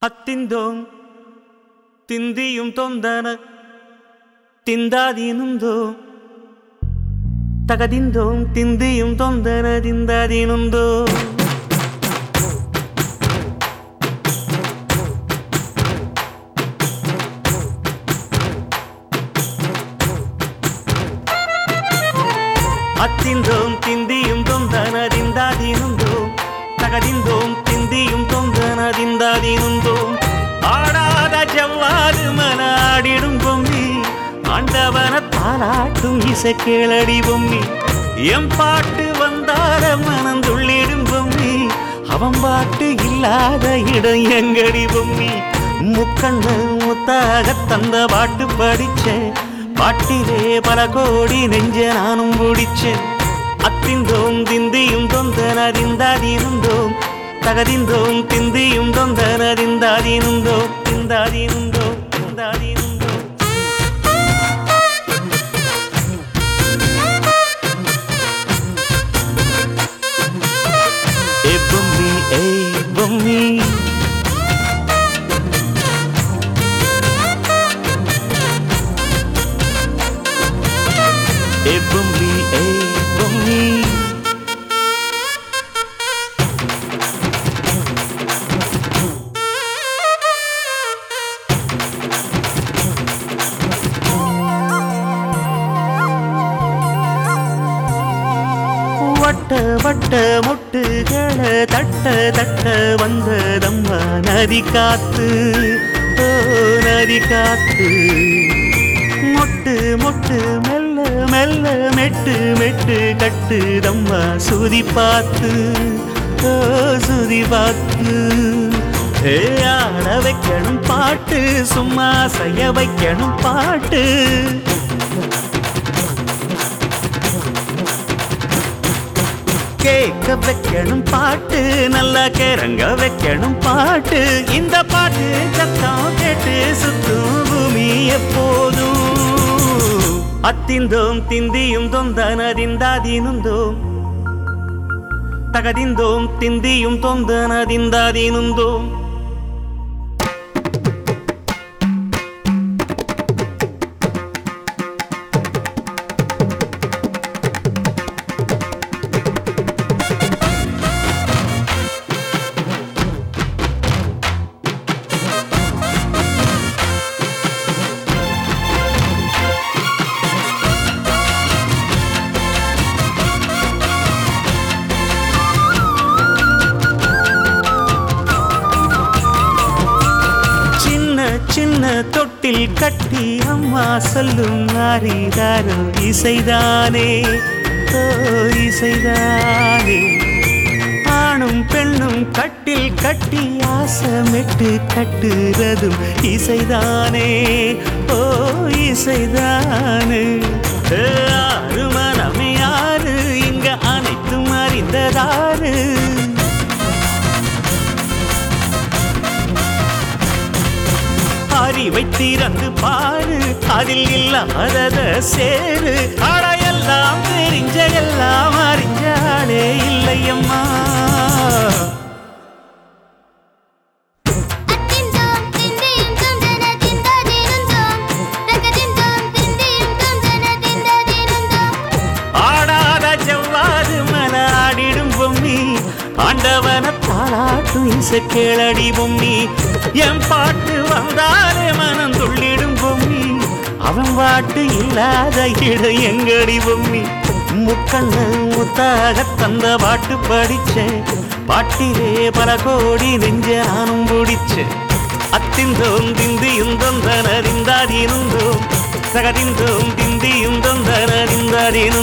അത്തിന്തോം തിന്തിയും തൊന്തന തിന്താതീനുന്തോ തകതിന്തോം തിന്തിയും തൊന്തന തിന്താതീനുന്തോ അത്തിന്തോം തിന്തിയും തൊന്തന തിന്താതീനുന്തോ തകതിന്തോം തിന്തിയും തൊന്തന തിന്താതീനുന്തോ ஆடாத ஜவ்வாது மனாடிடும் பொம்மி ஆண்டவன தாலாட்டும் இசை கேளடி பொம்மி எம் பாட்டு வந்தார மனம் துள்ளிடும் பொம்மி அவன் பாட்டு இல்லாத இடம் எங்கடி பொம்மி முக்கண்ணு முத்தாக தந்த பாட்டு படிச்சேன் பாட்டிலே பல கோடி நெஞ்ச நானும் பிடிச்சேன் அத்திந்தோம் திந்தியும் தொந்தனறிந்தாதீனுந்தோம் തകതിന്തോം തിന്തിയും തൊന്തനതിന്താതീനുന്തോ തിന്താതീനുന്തോ തിന്താതീനുന്തോ ഏ ബൊമ്മി ഏ ബൊമ്മി ഏ ബൊമ്മി ഏ ബൊമ്മി வட்ட வட்ட முட்டுகள தட்ட தட்ட வந்ததம்மா நதி காத்து ஓ நதி காத்து மொட்டு மொட்டு மெல்ல மெல்ல மெட்டு மெட்டு கட்டுதம்மா சுதி பார்த்து ஓ சுதி பார்த்து ஏ ஆட வைக்கணும் பாட்டு சும்மா செய்ய வைக்கணும் பாட்டு கேட்க வைக்கணும் பாட்டு நல்லா கிறங்க வைக்கணும் பாட்டு இந்த பாட்டு சத்தம் கேட்டு சுத்தும் பூமி எப்போதும் அத்திந்தோம் திந்தியும் தொந்தனதிந்தாதீனுந்தோம் தகதிந்தோம் திந்தியும் தொந்தனதிந்தாதீனுந்தோம் சின்ன சின்ன தொட்டில் கட்டி அம்மா சொல்லும் ஆரிதாரோ இசைதானே ஓ இசைதானே ஆணும் பெண்ணும் கட்டில் கட்டி ஆசமிட்டு கட்டுறதும் இசைதானே ஓ இசைதானே ஏ, ஆறு மனமே யாரு இங்க அனைத்தும் அறிந்ததாரு அறிவை திறந்து பாரு அதில் இல்லாதத சேரு அடையெல்லாம் தெரிஞ்ச எல்லாம் அறிஞ்சாலே இல்லையம்மா அத்திந்தோம் திந்தியும் தொந்தன திந்தாதீனுந்தோம் தகதிந்தோம் திந்தியும் தொந்தன திந்தாதீனுந்தோம் ஆடாத செவ்வாது மலாடிடும் பொம்மி ஆண்டவன பாராட்டும் இசை கேளடி பொம்மி என் பாட்டு வந்தாலே மனம் துள்ளிடும் பொம்மி அவன் பாட்டு இல்லாத இடம் எங்கடி பொம்மி முக்கண்ணு முத்தாக தந்த பாட்டு படிச்சேன் பாட்டிலே பல கோடி நெஞ்ச நானும் பிடிச்சேன் அத்திந்தோம் திந்தியும் தொந்தனறிந்தாதீனுந்தோம் தகதிந்தோம் திந்தியும் தொந்தனறிந்தாதீனும்